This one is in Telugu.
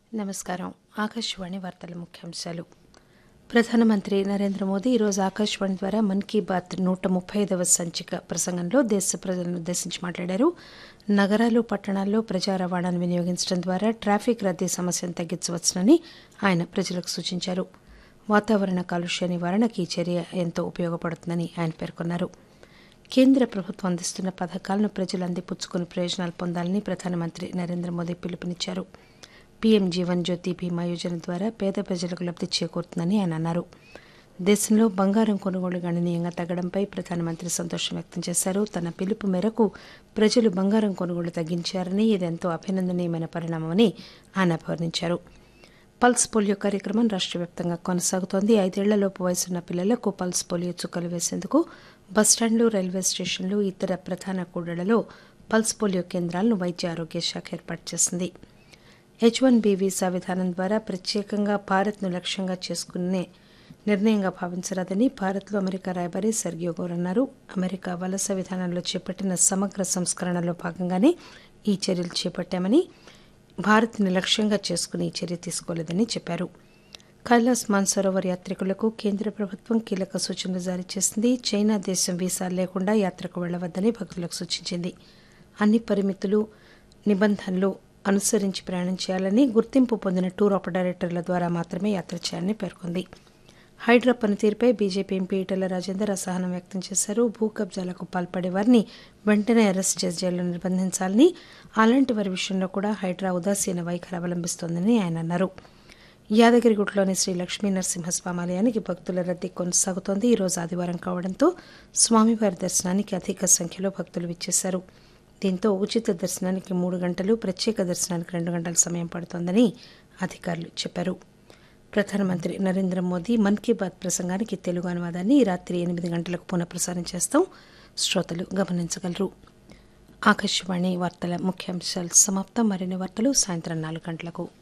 నమస్కారం ఆకాశవాణి వార్తల ముఖ్యాంశాలు ప్రధానమంత్రి నరేంద్ర మోదీ ఈరోజు ఆకాశవాణి ద్వారా మన్ కీ బాత్ నూట ముప్పై ఐదవ సంచిక ప్రసంగంలో దేశ ప్రజలను ఉద్దేశించి మాట్లాడారు నగరాలు పట్టణాల్లో ప్రజా రవాణాను వినియోగించడం ద్వారా ట్రాఫిక్ రద్దీ సమస్యను తగ్గించవచ్చునని ఆయన ప్రజలకు సూచించారు వాతావరణ కాలుష్య నివారణకు ఈ చర్య ఎంతో ఉపయోగపడుతుందని ఆయన పేర్కొన్నారు కేంద్ర ప్రభుత్వం అందిస్తున్న పథకాలను ప్రజలు అందిపుచ్చుకుని ప్రయోజనాలు పొందాలని ప్రధానమంత్రి నరేంద్ర మోదీ పిలుపునిచ్చారు పీఎం జీవన్ జ్యోతి బీమా యోజన ద్వారా పేద ప్రజలకు లబ్ది చేకూరుతుందని ఆయన అన్నారు దేశంలో బంగారం కొనుగోలు గణనీయంగా తగ్గడంపై ప్రధానమంత్రి సంతోషం వ్యక్తం చేశారు తన పిలుపు మేరకు ప్రజలు బంగారం కొనుగోలు తగ్గించారని ఇది ఎంతో అభినందనీయమైన పరిణామమని ఆయన అభివర్ణించారు పల్స్ పోలియో కార్యక్రమం రాష్ట్ర వ్యాప్తంగా కొనసాగుతోంది ఐదేళ్లలోపు వయసున్న పిల్లలకు పల్స్ పోలియో చుక్కలు వేసేందుకు బస్టాండ్లు రైల్వే స్టేషన్లు ఇతర ప్రధాన కూడళ్లలో పల్స్ పోలియో కేంద్రాలను వైద్య ఆరోగ్య శాఖ ఏర్పాటు చేసింది హెచ్ వన్ బి వీసా విధానం ద్వారా ప్రత్యేకంగా భారత్ను లక్ష్యంగా చేసుకునే నిర్ణయంగా భావించరాదని భారత్లో అమెరికా రాయబారి సెర్గియో గోర్ అన్నారు అమెరికా వలస విధానంలో చేపట్టిన సమగ్ర సంస్కరణలో భాగంగానే ఈ చర్యలు చేపట్టామని భారత్ని లక్ష్యంగా చేసుకుని ఈ చర్య తీసుకోలేదని చెప్పారు కైలాస్ మాన్సరోవర్ యాత్రికులకు కేంద్ర ప్రభుత్వం కీలక సూచనలు జారీ చేసింది చైనా దేశం వీసా లేకుండా యాత్రకు వెళ్లవద్దని భక్తులకు సూచించింది అన్ని పరిమితులు నిబంధనలు అనుసరించి ప్రయాణం చేయాలని గుర్తింపు పొందిన టూర్ ఆపరేటర్ల ద్వారా మాత్రమే యాత్ర చేయాలని పేర్కొంది హైడ్రా పనితీరుపై బీజేపీ ఎంపీ ఈటెల రాజేందర్ అసహనం వ్యక్తం చేశారు భూ కబ్జాలకు పాల్పడే వారిని వెంటనే అరెస్ట్ చేసి జైల్లో నిర్బంధించాలని అలాంటి వారి విషయంలో కూడా హైడ్రా ఉదాసీన వైఖరి అవలంబిస్తోందని ఆయన అన్నారు యాదగిరిగుట్టలోని శ్రీ లక్ష్మీ నరసింహస్వామి ఆలయానికి భక్తుల రద్దీ కొనసాగుతోంది ఈరోజు ఆదివారం కావడంతో స్వామివారి దర్శనానికి అధిక సంఖ్యలో భక్తులు విచ్చేశారు దీంతో ఉచిత దర్శనానికి మూడు గంటలు ప్రత్యేక దర్శనానికి రెండు గంటల సమయం పడుతోందని అధికారులు చెప్పారు ప్రధానమంత్రి నరేంద్ర మోదీ మన్ కీ బాత్ ప్రసంగానికి తెలుగు అనువాదాన్ని ఈ రాత్రి ఎనిమిది గంటలకు పునఃప్రసారం చేస్తాం శ్రోతలు గమనించగలరు ఆకాశవాణి వార్తల ముఖ్యాంశాలు సమాప్తం మరిన్ని వార్తలు సాయంత్రం నాలుగు గంటలకు